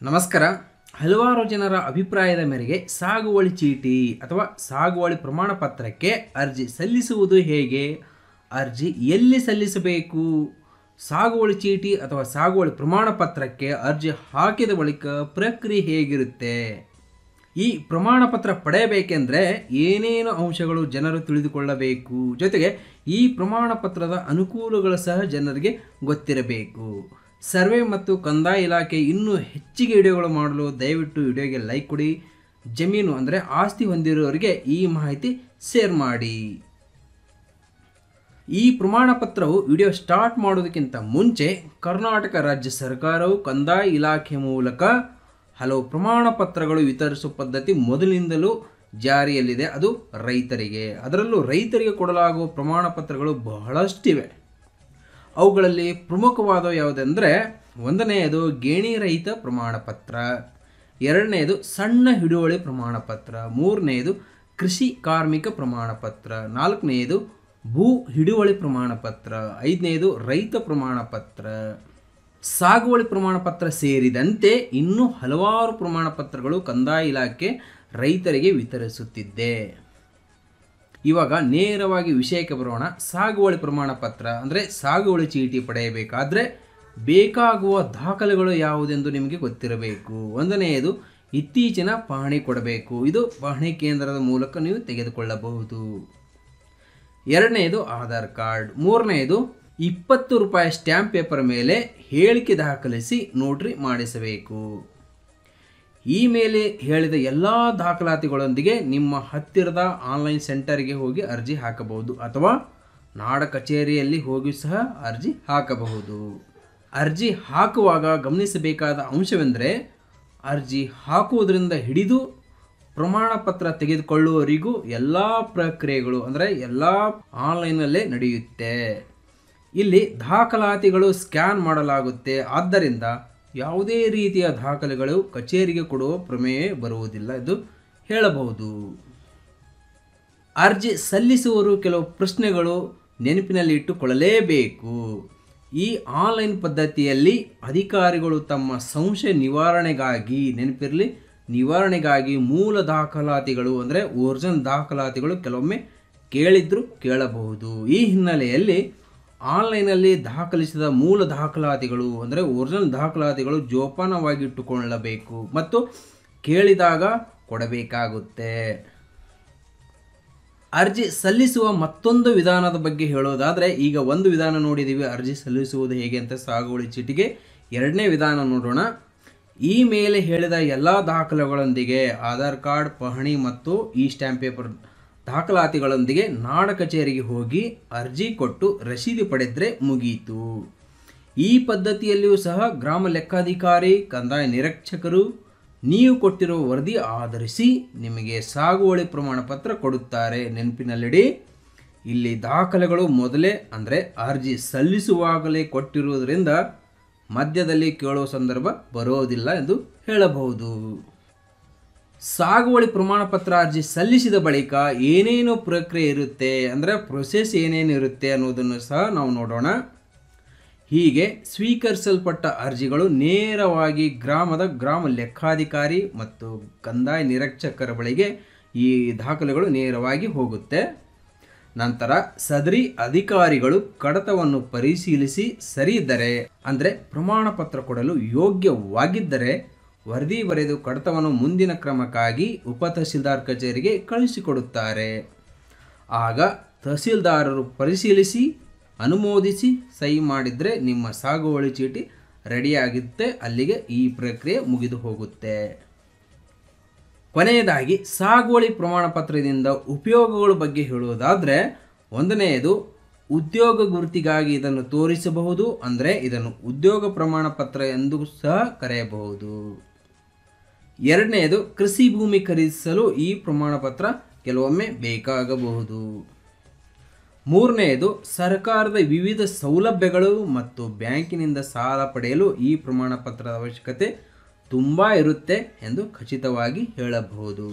ನಮಸ್ಕಾರ ಹಲವಾರು ಜನರ ಅಭಿಪ್ರಾಯದ ಮೇರೆಗೆ ಸಾಗುವಳಿ ಚೀಟಿ ಅಥವಾ ಸಾಗುವಳಿ ಪ್ರಮಾಣ ಪತ್ರಕ್ಕೆ ಅರ್ಜಿ ಸಲ್ಲಿಸುವುದು ಹೇಗೆ ಅರ್ಜಿ ಎಲ್ಲಿ ಸಲ್ಲಿಸಬೇಕು ಸಾಗುವಳಿ ಚೀಟಿ ಅಥವಾ ಸಾಗುವಳಿ ಪ್ರಮಾಣ ಪತ್ರಕ್ಕೆ ಅರ್ಜಿ ಹಾಕಿದ ಬಳಿಕ ಪ್ರಕ್ರಿಯೆ ಹೇಗಿರುತ್ತೆ ಈ ಪ್ರಮಾಣ ಪತ್ರ ಪಡೆಯಬೇಕೆಂದರೆ ಏನೇನು ಅಂಶಗಳು ಜನರು ತಿಳಿದುಕೊಳ್ಳಬೇಕು ಜೊತೆಗೆ ಈ ಪ್ರಮಾಣ ಪತ್ರದ ಅನುಕೂಲಗಳು ಸಹ ಜನರಿಗೆ ಗೊತ್ತಿರಬೇಕು ಸರ್ವೆ ಮತ್ತು ಕಂದಾಯ ಇಲಾಖೆ ಇನ್ನೂ ಹೆಚ್ಚಿಗೆ ವಿಡಿಯೋಗಳು ಮಾಡಲು ದಯವಿಟ್ಟು ವಿಡಿಯೋಗೆ ಲೈಕ್ ಕೊಡಿ ಜಮೀನು ಅಂದರೆ ಆಸ್ತಿ ಹೊಂದಿರುವವರಿಗೆ ಈ ಮಾಹಿತಿ ಶೇರ್ ಮಾಡಿ ಈ ಪ್ರಮಾಣ ಪತ್ರವು ವಿಡಿಯೋ ಸ್ಟಾರ್ಟ್ ಮಾಡೋದಕ್ಕಿಂತ ಮುಂಚೆ ಕರ್ನಾಟಕ ರಾಜ್ಯ ಸರ್ಕಾರವು ಕಂದಾಯ ಇಲಾಖೆ ಮೂಲಕ ಹಲವು ಪ್ರಮಾಣ ಪತ್ರಗಳು ವಿತರಿಸುವ ಪದ್ಧತಿ ಮೊದಲಿನಿಂದಲೂ ಜಾರಿಯಲ್ಲಿದೆ ಅದು ರೈತರಿಗೆ ಅದರಲ್ಲೂ ರೈತರಿಗೆ ಕೊಡಲಾಗುವ ಪ್ರಮಾಣ ಪತ್ರಗಳು ಬಹಳಷ್ಟಿವೆ ಅವುಗಳಲ್ಲಿ ಪ್ರಮುಖವಾದವು ಯಾವುದೆಂದರೆ ಒಂದನೆಯದು ಗೇಣಿ ರಹಿತ ಪ್ರಮಾಣ ಪತ್ರ ಎರಡನೆಯದು ಸಣ್ಣ ಹಿಡುವಳಿ ಪ್ರಮಾಣ ಪತ್ರ ಮೂರನೆಯದು ಕೃಷಿ ಕಾರ್ಮಿಕ ಪ್ರಮಾಣ ಪತ್ರ ನಾಲ್ಕನೆಯದು ಭೂ ಹಿಡುವಳಿ ಪ್ರಮಾಣ ಪತ್ರ ಐದನೆಯದು ರೈತ ಪ್ರಮಾಣ ಪತ್ರ ಸಾಗುವಳಿ ಪ್ರಮಾಣ ಪತ್ರ ಸೇರಿದಂತೆ ಇನ್ನೂ ಹಲವಾರು ಪ್ರಮಾಣ ಪತ್ರಗಳು ಕಂದಾಯ ಇಲಾಖೆ ರೈತರಿಗೆ ವಿತರಿಸುತ್ತಿದ್ದೆ ಇವಾಗ ನೇರವಾಗಿ ವಿಷಯಕ್ಕೆ ಬರೋಣ ಸಾಗುವಳಿ ಪ್ರಮಾಣ ಪತ್ರ ಅಂದರೆ ಸಾಗುವಳಿ ಚೀಟಿ ಪಡೆಯಬೇಕಾದ್ರೆ ಬೇಕಾಗುವ ದಾಖಲೆಗಳು ಯಾವುದೆಂದು ನಿಮಗೆ ಗೊತ್ತಿರಬೇಕು ಒಂದನೆಯದು ಇತ್ತೀಚಿನ ಪಹಣಿ ಕೊಡಬೇಕು ಇದು ಪಹಣಿ ಕೇಂದ್ರದ ಮೂಲಕ ನೀವು ತೆಗೆದುಕೊಳ್ಳಬಹುದು ಎರಡನೆಯದು ಆಧಾರ್ ಕಾರ್ಡ್ ಮೂರನೆಯದು ಇಪ್ಪತ್ತು ರೂಪಾಯಿ ಸ್ಟ್ಯಾಂಪ್ ಪೇಪರ್ ಮೇಲೆ ಹೇಳಿಕೆ ದಾಖಲಿಸಿ ನೋಟ್ರಿ ಮಾಡಿಸಬೇಕು ಈ ಮೇಲೆ ಹೇಳಿದ ಎಲ್ಲ ದಾಖಲಾತಿಗಳೊಂದಿಗೆ ನಿಮ್ಮ ಹತ್ತಿರದ ಆನ್ಲೈನ್ ಸೆಂಟರ್ಗೆ ಹೋಗಿ ಅರ್ಜಿ ಹಾಕಬಹುದು ಅಥವಾ ನಾಡ ಕಚೇರಿಯಲ್ಲಿ ಹೋಗಿ ಸಹ ಅರ್ಜಿ ಹಾಕಬಹುದು ಅರ್ಜಿ ಹಾಕುವಾಗ ಗಮನಿಸಬೇಕಾದ ಅಂಶವೆಂದರೆ ಅರ್ಜಿ ಹಾಕುವುದರಿಂದ ಹಿಡಿದು ಪ್ರಮಾಣ ಪತ್ರ ತೆಗೆದುಕೊಳ್ಳುವವರಿಗೂ ಎಲ್ಲ ಪ್ರಕ್ರಿಯೆಗಳು ಅಂದರೆ ಎಲ್ಲ ಆನ್ಲೈನಲ್ಲೇ ನಡೆಯುತ್ತೆ ಇಲ್ಲಿ ದಾಖಲಾತಿಗಳು ಸ್ಕ್ಯಾನ್ ಮಾಡಲಾಗುತ್ತೆ ಆದ್ದರಿಂದ ಯಾವುದೇ ರೀತಿಯ ದಾಖಲೆಗಳು ಕಚೇರಿಗೆ ಕೊಡುವ ಪ್ರಮೇಯ ಬರುವುದಿಲ್ಲ ಎಂದು ಹೇಳಬಹುದು ಅರ್ಜಿ ಸಲ್ಲಿಸುವವರು ಕೆಲವು ಪ್ರಶ್ನೆಗಳು ನೆನಪಿನಲ್ಲಿ ಇಟ್ಟುಕೊಳ್ಳಲೇಬೇಕು ಈ ಆನ್ಲೈನ್ ಪದ್ಧತಿಯಲ್ಲಿ ಅಧಿಕಾರಿಗಳು ತಮ್ಮ ಸಂಶಯ ನಿವಾರಣೆಗಾಗಿ ನೆನಪಿರಲಿ ನಿವಾರಣೆಗಾಗಿ ಮೂಲ ದಾಖಲಾತಿಗಳು ಅಂದರೆ ಒರಿಜಿನಲ್ ದಾಖಲಾತಿಗಳು ಕೆಲವೊಮ್ಮೆ ಕೇಳಿದ್ರು ಕೇಳಬಹುದು ಈ ಹಿನ್ನೆಲೆಯಲ್ಲಿ ಆನ್ಲೈನಲ್ಲಿ ದಾಖಲಿಸಿದ ಮೂಲ ದಾಖಲಾತಿಗಳು ಅಂದರೆ ಒರಿಜಿನಲ್ ದಾಖಲಾತಿಗಳು ಜೋಪಾನವಾಗಿ ಇಟ್ಟುಕೊಳ್ಳಬೇಕು ಮತ್ತು ಕೇಳಿದಾಗ ಕೊಡಬೇಕಾಗುತ್ತೆ ಅರ್ಜಿ ಸಲ್ಲಿಸುವ ಮತ್ತೊಂದು ವಿಧಾನದ ಬಗ್ಗೆ ಹೇಳೋದಾದರೆ ಈಗ ಒಂದು ವಿಧಾನ ನೋಡಿದ್ದೀವಿ ಅರ್ಜಿ ಸಲ್ಲಿಸುವುದು ಹೇಗೆ ಅಂತ ಸಾಗುವಳಿ ಚೀಟಿಗೆ ಎರಡನೇ ವಿಧಾನ ನೋಡೋಣ ಈ ಮೇಲೆ ಹೇಳಿದ ಎಲ್ಲ ದಾಖಲೆಗಳೊಂದಿಗೆ ಆಧಾರ್ ಕಾರ್ಡ್ ಪಹಣಿ ಮತ್ತು ಈ ಸ್ಟ್ಯಾಂಪ್ ಪೇಪರ್ ದಾಖಲಾತಿಗಳೊಂದಿಗೆ ನಾಡ ಕಚೇರಿಗೆ ಹೋಗಿ ಅರ್ಜಿ ಕೊಟ್ಟು ರಸೀದಿ ಪಡೆದರೆ ಮುಗಿಯಿತು ಈ ಪದ್ಧತಿಯಲ್ಲಿಯೂ ಸಹ ಗ್ರಾಮ ಲೆಕ್ಕಾಧಿಕಾರಿ ಕಂದಾಯ ನಿರೀಕ್ಷಕರು ನೀವು ಕೊಟ್ಟಿರುವ ವರದಿ ಆಧರಿಸಿ ನಿಮಗೆ ಸಾಗುವಳಿ ಪ್ರಮಾಣ ಪತ್ರ ಕೊಡುತ್ತಾರೆ ನೆನಪಿನಲ್ಲಿಡಿ ಇಲ್ಲಿ ದಾಖಲೆಗಳು ಮೊದಲೇ ಅಂದರೆ ಅರ್ಜಿ ಸಲ್ಲಿಸುವಾಗಲೇ ಕೊಟ್ಟಿರುವುದರಿಂದ ಮಧ್ಯದಲ್ಲಿ ಕೇಳುವ ಸಂದರ್ಭ ಬರೋದಿಲ್ಲ ಎಂದು ಹೇಳಬಹುದು ಸಾಗುವಳಿ ಪ್ರಮಾಣ ಪತ್ರ ಅರ್ಜಿ ಸಲ್ಲಿಸಿದ ಬಳಿಕ ಏನೇನು ಪ್ರಕ್ರಿಯೆ ಇರುತ್ತೆ ಅಂದರೆ ಪ್ರೊಸೆಸ್ ಏನೇನು ಇರುತ್ತೆ ಅನ್ನೋದನ್ನು ಸಹ ನಾವು ನೋಡೋಣ ಹೀಗೆ ಸ್ವೀಕರಿಸಲ್ಪಟ್ಟ ಅರ್ಜಿಗಳು ನೇರವಾಗಿ ಗ್ರಾಮದ ಗ್ರಾಮ ಲೆಕ್ಕಾಧಿಕಾರಿ ಮತ್ತು ಕಂದಾಯ ನಿರೀಕ್ಷಕರ ಬಳಿಗೆ ಈ ದಾಖಲೆಗಳು ನೇರವಾಗಿ ಹೋಗುತ್ತೆ ನಂತರ ಸದರಿ ಅಧಿಕಾರಿಗಳು ಕಡತವನ್ನು ಪರಿಶೀಲಿಸಿ ಸರಿ ಇದ್ದರೆ ಅಂದರೆ ಪ್ರಮಾಣ ಪತ್ರ ಕೊಡಲು ಯೋಗ್ಯವಾಗಿದ್ದರೆ ವರದಿ ಬರೆದು ಕಡತವನ್ನು ಮುಂದಿನ ಕ್ರಮಕ್ಕಾಗಿ ಉಪ ತಹಸೀಲ್ದಾರ್ ಕಚೇರಿಗೆ ಕಳಿಸಿಕೊಡುತ್ತಾರೆ ಆಗ ತಹಸೀಲ್ದಾರರು ಪರಿಶೀಲಿಸಿ ಅನುಮೋದಿಸಿ ಸಹಿ ಮಾಡಿದರೆ ನಿಮ್ಮ ಸಾಗುವಳಿ ಚೀಟಿ ರೆಡಿಯಾಗುತ್ತೆ ಅಲ್ಲಿಗೆ ಈ ಪ್ರಕ್ರಿಯೆ ಮುಗಿದು ಹೋಗುತ್ತೆ ಕೊನೆಯದಾಗಿ ಸಾಗುವಳಿ ಪ್ರಮಾಣ ಪತ್ರದಿಂದ ಉಪಯೋಗಗಳ ಬಗ್ಗೆ ಹೇಳುವುದಾದರೆ ಒಂದನೆಯದು ಉದ್ಯೋಗ ಗುರುತಿಗಾಗಿ ಇದನ್ನು ತೋರಿಸಬಹುದು ಅಂದರೆ ಇದನ್ನು ಉದ್ಯೋಗ ಪ್ರಮಾಣ ಪತ್ರ ಎಂದು ಸಹ ಕರೆಯಬಹುದು ಎರಡನೆಯದು ಕೃಷಿ ಭೂಮಿ ಖರೀದಿಸಲು ಈ ಪ್ರಮಾಣ ಪತ್ರ ಕೆಲವೊಮ್ಮೆ ಬೇಕಾಗಬಹುದು ಮೂರನೆಯದು ಸರ್ಕಾರದ ವಿವಿಧ ಸೌಲಭ್ಯಗಳು ಮತ್ತು ಬ್ಯಾಂಕಿನಿಂದ ಸಾಲ ಪಡೆಯಲು ಈ ಪ್ರಮಾಣ ಪತ್ರದ ಅವಶ್ಯಕತೆ ತುಂಬ ಇರುತ್ತೆ ಎಂದು ಖಚಿತವಾಗಿ ಹೇಳಬಹುದು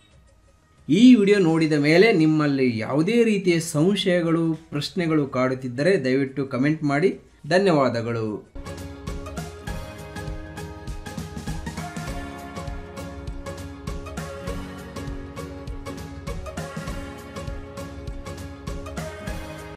ಈ ವಿಡಿಯೋ ನೋಡಿದ ಮೇಲೆ ನಿಮ್ಮಲ್ಲಿ ಯಾವುದೇ ರೀತಿಯ ಸಂಶಯಗಳು ಪ್ರಶ್ನೆಗಳು ಕಾಡುತ್ತಿದ್ದರೆ ದಯವಿಟ್ಟು ಕಮೆಂಟ್ ಮಾಡಿ ಧನ್ಯವಾದಗಳು